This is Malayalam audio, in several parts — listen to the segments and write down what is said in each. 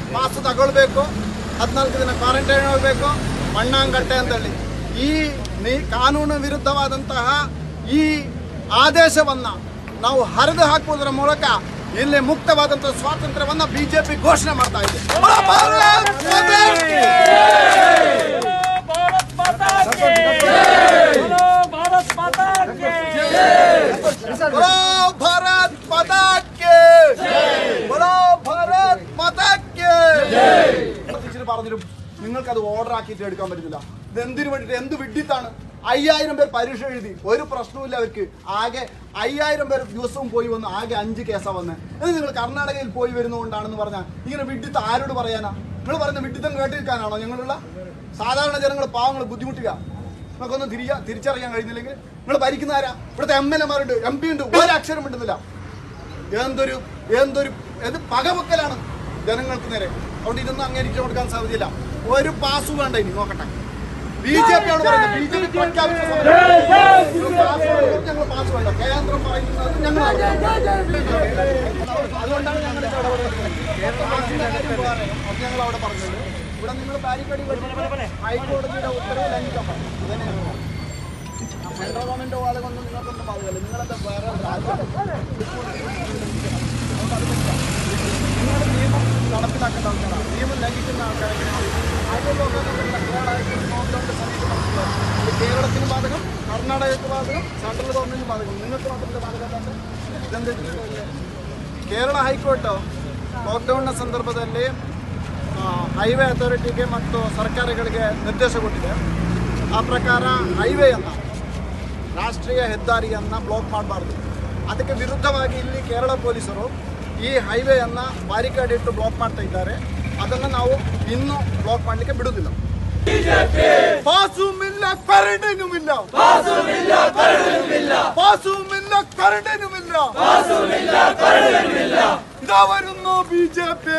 ಪಾಸ್ ತಗೊಳ್ಬೇಕು ಹದಿನಾಲ್ಕು ದಿನ ಕ್ವಾರಂಟೈನ್ ಹೋಗಬೇಕು ಮಣ್ಣಾಂಗಟ್ಟೆ ಅಂತೇಳಿ ಈ ನೀ ಕಾನೂನು ವಿರುದ್ಧವಾದಂತಹ ಈ ಆದೇಶವನ್ನ ನಾವು ಹರಿದು ಹಾಕುವುದರ ಮೂಲಕ ಇಲ್ಲಿ ಮುಕ್ತವಾದಂತಹ ಸ್ವಾತಂತ್ರ್ಯವನ್ನ ಬಿಜೆಪಿ ಘೋಷಣೆ ಮಾಡ್ತಾ ಇದೆ ಭಾರತ್ ಮಾತಾ ಕಿ! भारत माता के बोलो भारत माता के बोलो भारत माता के बोलो भारत माता के ടീച്ചർ പറഞ്ഞിട്ടും നിങ്ങൾക്ക് അത് ഓർഡർ ആക്കിയിട്ട് എടുക്കാൻ പറ്റുന്നില്ല ഇത് എന്തിനു വേണ്ടിയിട്ട് എന്ത് വിഡിത്താണ് അയ്യായിരം പേർ പരീക്ഷ എഴുതി ഒരു പ്രശ്നവുമില്ല അവർക്ക് ആകെ അയ്യായിരം പേർ ദിവസവും പോയി വന്ന് ആകെ അഞ്ച് കേസാ വന്നത് ഇത് നിങ്ങൾ കർണാടകയിൽ പോയി വരുന്നതുകൊണ്ടാണെന്ന് പറഞ്ഞാൽ ഇങ്ങനെ വിഡിത്ത് ആരോട് പറയാനാ നിങ്ങൾ പറയുന്ന വിഡിത്തം കേട്ടിരിക്കാനാണോ ഞങ്ങളുള്ള സാധാരണ ജനങ്ങൾ പാവങ്ങൾ ബുദ്ധിമുട്ടുക നമുക്കൊന്നും തിരിയാ തിരിച്ചറിയാൻ കഴിയുന്നില്ലെങ്കിൽ നിങ്ങൾ ഭരിക്കുന്ന ആരാ ഇവിടുത്തെ എം എൽ എമാരുണ്ട് എം പി ഉണ്ട് ഒരു അക്ഷരം മിണ്ടുന്നില്ല എന്തൊരു എന്തൊരു എന്ത് പകവക്കലാണ് ജനങ്ങൾക്ക് നേരെ അതുകൊണ്ട് ഇതൊന്നും അംഗീകരിച്ചു കൊടുക്കാൻ സാധ്യതയില്ല ഒരു പാസ് വേണ്ട ഇനി നോക്കട്ടെ ബി ജെ പി ആണ് പറയുന്നത് ബി ജെ പി പ്രഖ്യാപിച്ച ഞങ്ങൾ പാസ് വേണ്ട കേന്ദ്രം പറയുന്നത് ഞങ്ങൾ അതുകൊണ്ടാണ് ഞങ്ങൾ ഇത് ഇടപെടുന്നത് പാസിന്റെ കാര്യം വേറെ. അത് ഞങ്ങൾ അവിടെ പറഞ്ഞത് ഇവിടെ നിങ്ങൾ ബാരിക്കേഡ് വെച്ചിട്ട് ഹൈക്കോടതിയുടെ ഉത്തരവ് ലംഘിക്കാൻ പാടില്ല ഇതന്നെയാണ് സെൻട്രൽ ഗവൺമെന്റ് ആളുകൊന്നും നിങ്ങൾക്കൊന്നും ബാധകല്ല നിങ്ങളെന്താ വേറെ രാജ്യത്തെ നിങ്ങൾ നിയമം നടപ്പിലാക്കേണ്ട ആൾക്കാരാണ് നിയമം ലംഘിക്കുന്ന ആൾക്കാരെ കേരളത്തിന് ബാധകം കർണാടകയ്ക്ക് ബാധകം സെൻട്രൽ ഗവൺമെന്റിന് ബാധകം നിങ്ങൾക്ക് മാത്രമേ ബാധകമല്ലാത്ത ഇതെന്ത് ಕೇರಳ ಹೈಕೋರ್ಟ್ ಲಾಕ್ಡೌನ್ನ ಸಂದರ್ಭದಲ್ಲಿ ಆ, ಹೈವೇ ಅಥಾರಿಟಿಗೆ ಮತ್ತು ಸರ್ಕಾರಗಳಿಗೆ ನಿರ್ದೇಶ ಕೊಟ್ಟಿದೆ ಆ ಪ್ರಕಾರ ಹೈವೇಯನ್ನು ರಾಷ್ಟ್ರೀಯ ಹೆದ್ದಾರಿಯನ್ನು ಬ್ಲಾಕ್ ಮಾಡಬಾರ್ದು ಅದಕ್ಕೆ ವಿರುದ್ಧವಾಗಿ ಇಲ್ಲಿ ಕೇರಳ ಪೊಲೀಸರು ಈ ಹೈವೇಯನ್ನು ಬ್ಯಾರಿಕೇಡ್ ಇಟ್ಟು ಬ್ಲಾಕ್ ಮಾಡ್ತಾ ಇದ್ದಾರೆ ಅದನ್ನು ನಾವು ಇನ್ನೂ ಬ್ಲಾಕ್ ಮಾಡಲಿಕ್ಕೆ ಬಿಡುವುದಿಲ್ಲ ಪಾಸುಮಿಲ್ಲ ಕರಡಿನುಮಿಲ್ಲ ಪಾಸುಮಿಲ್ಲ ಕರಡಿನುಮಿಲ್ಲ ഇതാ വരുന്നു ബി ജെ പി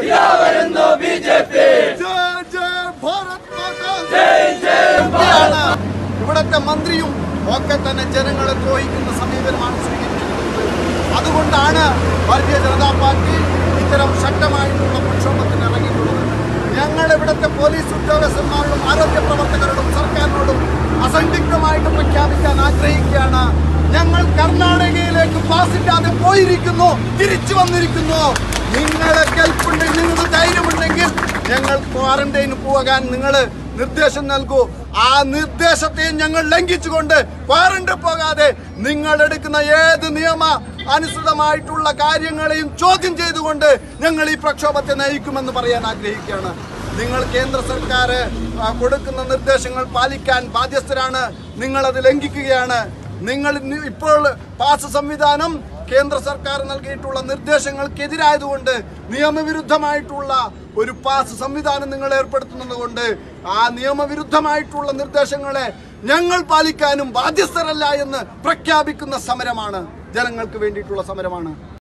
ജയ ജയ ഭാരത് മാതാ എന്തിനാണ് ഇവിടത്തെ മന്ത്രിയും ഒക്കെ തന്നെ ജനങ്ങളെ ദ്രോഹിക്കുന്ന സമീപനമാണ് സ്വീകരിച്ചിരിക്കുന്നത് അതുകൊണ്ടാണ് ഭാരതീയ ജനതാ പാർട്ടി ഇത്തരം ശക്തമായിട്ടുള്ള പ്രക്ഷോഭത്തിന് ഇറങ്ങിയിട്ടുള്ളത് ഞങ്ങൾ ഇവിടുത്തെ പോലീസ് ഉദ്യോഗസ്ഥന്മാരോടും ആരോഗ്യ പ്രവർത്തകരോടും സർക്കാരിനോടും അസന്ധിഗ്ധമായിട്ട് പ്രഖ്യാപിക്കാൻ ആഗ്രഹിക്കുകയാണ് ഞങ്ങൾ കർണാടകയിലേക്ക് പാസില്ലാതെ പോയിരിക്കുന്നു തിരിച്ചു വന്നിരിക്കുന്നു നിങ്ങളെ കെൽപ്പുണ്ടെങ്കിൽ നിങ്ങൾക്ക് ധൈര്യമുണ്ടെങ്കിൽ ഞങ്ങൾ ക്വാറന്റൈന് പോകാൻ നിങ്ങൾ നിർദ്ദേശം നൽകൂ ആ നിർദ്ദേശത്തെയും ഞങ്ങൾ ലംഘിച്ചുകൊണ്ട് ക്വാറന്റൈൻ പോകാതെ നിങ്ങൾ എടുക്കുന്ന ഏത് നിയമ അനുസൃതമായിട്ടുള്ള കാര്യങ്ങളെയും ചോദ്യം ചെയ്തുകൊണ്ട് ഞങ്ങൾ ഈ പ്രക്ഷോഭത്തെ നയിക്കുമെന്ന് പറയാൻ ആഗ്രഹിക്കുകയാണ് നിങ്ങൾ കേന്ദ്ര സർക്കാർ ആ, കൊടുക്കുന്ന നിർദ്ദേശങ്ങൾ പാലിക്കാൻ ബാധ്യസ്ഥരാണ് നിങ്ങളത് ലംഘിക്കുകയാണ് നിങ്ങൾ ഇന്ന് ഇപ്പോൾ പാസ് സംവിധാനം കേന്ദ്ര സർക്കാർ നൽകിയിട്ടുള്ള നിർദ്ദേശങ്ങൾക്കെതിരായതുകൊണ്ട് നിയമവിരുദ്ധമായിട്ടുള്ള ഒരു പാസ് സംവിധാനം നിങ്ങൾ ഏർപ്പെടുത്തുന്നത് കൊണ്ട് ആ നിയമവിരുദ്ധമായിട്ടുള്ള നിർദ്ദേശങ്ങളെ ഞങ്ങൾ പാലിക്കാനും ബാധ്യസ്ഥരല്ല എന്ന് പ്രഖ്യാപിക്കുന്ന സമരമാണ് ജനങ്ങൾക്ക് വേണ്ടിയിട്ടുള്ള സമരമാണ്